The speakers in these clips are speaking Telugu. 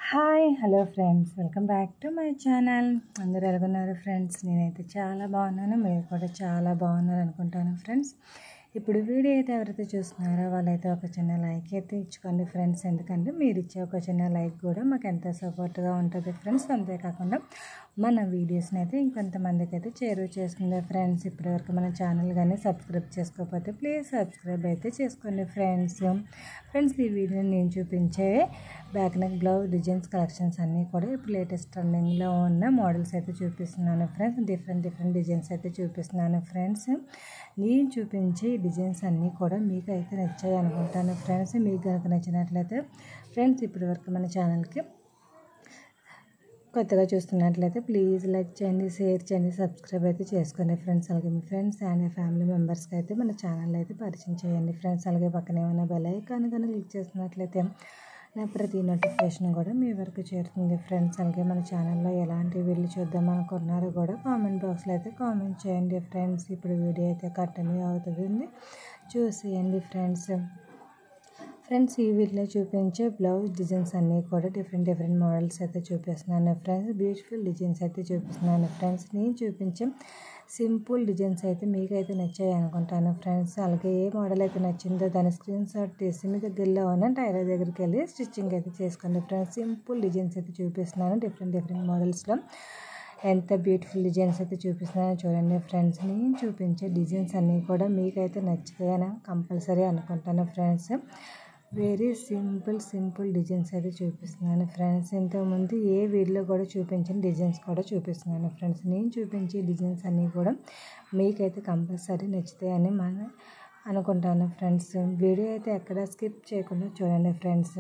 hi hello friends welcome back to my channel అందరూ ఎలాగున్నారు ఫ్రెండ్స్ నేనైతే చాలా బాగున్నాను మీరు కూడా చాలా బాగున్నారు అనుకుంటాను ఫ్రెండ్స్ ఇప్పుడు వీడియో అయితే ఎవరైతే చూస్తున్నారో వాళ్ళైతే ఒక చిన్న లైక్ అయితే ఇచ్చుకోండి ఫ్రెండ్స్ ఎందుకంటే మీరు ఇచ్చే ఒక చిన్న లైక్ కూడా మాకు ఎంతో సపోర్ట్గా ఉంటుంది ఫ్రెండ్స్ అంతేకాకుండా మన వీడియోస్ని అయితే ఇంకొంతమందికి అయితే చేరువ చేస్తుంది ఫ్రెండ్స్ ఇప్పటివరకు మన ఛానల్ కానీ సబ్స్క్రైబ్ చేసుకోకపోతే ప్లీజ్ సబ్స్క్రైబ్ అయితే చేసుకోండి ఫ్రెండ్స్ ఫ్రెండ్స్ ఈ వీడియోని నేను చూపించే back neck blouse designs collections అన్నీ కూడా ఇప్పుడు లేటెస్ట్ ట్రెండింగ్లో ఉన్న మోడల్స్ అయితే చూపిస్తున్నాను ఫ్రెండ్స్ డిఫరెంట్ డిఫరెంట్ డిజైన్స్ అయితే చూపిస్తున్నాను ఫ్రెండ్స్ నేను చూపించే డిజైన్స్ అన్నీ కూడా మీకు అయితే నచ్చాయి అనుకుంటాను ఫ్రెండ్స్ మీకు కనుక నచ్చినట్లయితే ఫ్రెండ్స్ ఇప్పటి వరకు మన ఛానల్కి కొత్తగా చూస్తున్నట్లయితే ప్లీజ్ లైక్ చేయండి షేర్ చేయండి సబ్స్క్రైబ్ అయితే చేసుకోండి ఫ్రెండ్స్ అలాగే మీ ఫ్రెండ్స్ అండ్ ఫ్యామిలీ మెంబర్స్కి అయితే మన ఛానల్ అయితే పరిచయం చేయండి ఫ్రెండ్స్ అలాగే పక్కనే ఉన్న బెల్ ఐకాన్ కానీ క్లిక్ చేస్తున్నట్లయితే నా ప్రతి నోటిఫికేషన్ కూడా మీ వరకు చేరుతుంది ఫ్రెండ్స్ అలాగే మన ఛానల్లో ఎలాంటి వీళ్ళు చూద్దాం అనుకున్నారో కూడా కామెంట్ బాక్స్లో అయితే కామెంట్ చేయండి ఫ్రెండ్స్ ఇప్పుడు వీడియో అయితే కంటిన్యూ అవుతుంది చూసేయండి ఫ్రెండ్స్ ఫ్రెండ్స్ ఈ వీటిలో చూపించే బ్లౌజ్ డిజైన్స్ అన్నీ కూడా డిఫరెంట్ డిఫరెంట్ మోడల్స్ అయితే చూపిస్తున్నాను ఫ్రెండ్స్ బ్యూటిఫుల్ డిజైన్స్ అయితే చూపిస్తున్నాను ఫ్రెండ్స్ నేను చూపించే సింపుల్ డిజైన్స్ అయితే మీకైతే నచ్చాయి అనుకుంటాను ఫ్రెండ్స్ అలాగే ఏ మోడల్ అయితే నచ్చిందో దాని స్క్రీన్ షాట్ తీసి మీ దగ్గరలో ఉన్న టైలర్ దగ్గరికి వెళ్ళి స్టిచ్చింగ్ అయితే చేసుకోండి ఫ్రెండ్స్ సింపుల్ డిజైన్స్ అయితే చూపిస్తున్నాను డిఫరెంట్ డిఫరెంట్ మోడల్స్లో ఎంత బ్యూటిఫుల్ డిజైన్స్ అయితే చూపిస్తున్నానో చూడండి ఫ్రెండ్స్ నేను చూపించే డిజైన్స్ అన్నీ కూడా మీకైతే నచ్చుతాయని కంపల్సరీ అనుకుంటాను friends very simple simple designs అయితే చూపిస్తున్నాను ఫ్రెండ్స్ ఇంతకుముందు ఏ వీడియోలో కూడా చూపించిన డిజైన్స్ కూడా చూపిస్తున్నాను ఫ్రెండ్స్ నేను చూపించే డిజైన్స్ అన్నీ కూడా మీకైతే కంపల్సరీ నచ్చుతాయని మన అనుకుంటాను ఫ్రెండ్స్ వీడియో అయితే ఎక్కడ స్కిప్ చేయకుండా చూడండి ఫ్రెండ్స్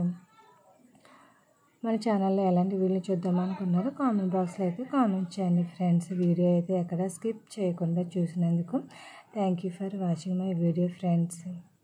మన ఛానల్లో ఎలాంటి వీడియో చూద్దాం అనుకున్నారో కామెంట్ బాక్స్లో అయితే కామెంట్ చేయండి ఫ్రెండ్స్ వీడియో అయితే ఎక్కడ స్కిప్ చేయకుండా చూసినందుకు thank you for watching my video friends